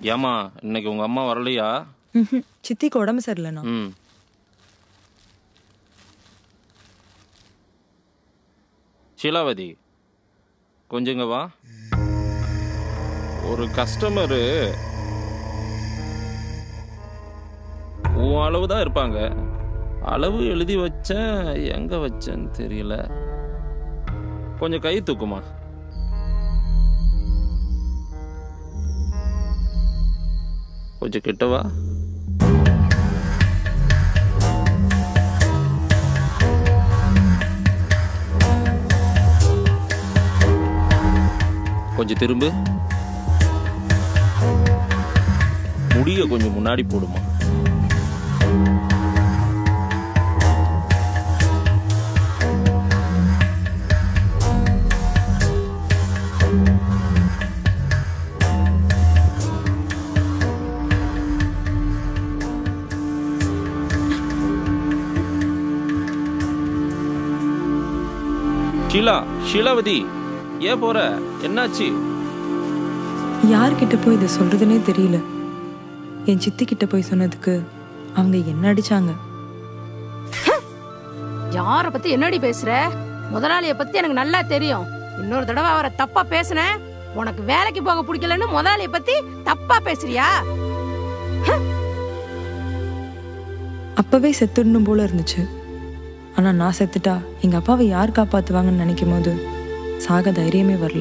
ஏமா இன்னைக்கு உங்க அம்மா வரலையா ம்ஹும். சித்திக்கு உடம்பு சரியில்லைண்ணா ம் ஷீலாவதி கொஞ்சங்க வா ஒரு கஸ்டமரு உன் அளவு தான் இருப்பாங்க அளவு எழுதி வச்சேன் எங்க வச்சேன்னு தெரியல கொஞ்சம் கை தூக்குமா கொஞ்சம் கிட்டவா கொஞ்சம் திரும்பு முடிய கொஞ்சம் முன்னாடி போடுமா ஷீலா ஷீலாவதி ஏன் போற என்னாச்சு யார்கிட்ட போய் இதை சொல்றதுனே தெரியல என் சித்தி கிட்ட போய் சொன்னதுக்கு அவங்க என்ன அடிச்சாங்க யார பத்தி என்னடி பேசுற முதலாளிய பத்தி எனக்கு நல்லா தெரியும் இன்னொரு தடவை அவரை தப்பா பேசுன உனக்கு வேலைக்கு போக பிடிக்கலன்னு முதலாளிய பத்தி தப்பா பேசுறியா அப்பவே செத்துடணும் போல இருந்துச்சு ஆனா நான் செத்துட்டா எங்க அப்பாவை யார் காப்பாத்துவாங்கன்னு நினைக்கும் போது சாக தைரியமே வரல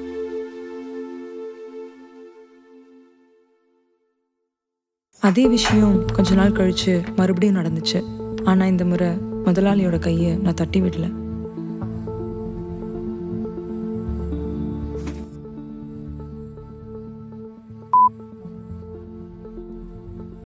அதே விஷயம் கொஞ்ச நாள் கழிச்சு மறுபடியும் நடந்துச்சு ஆனா இந்த முறை முதலாளியோட கையை நான் தட்டி விடல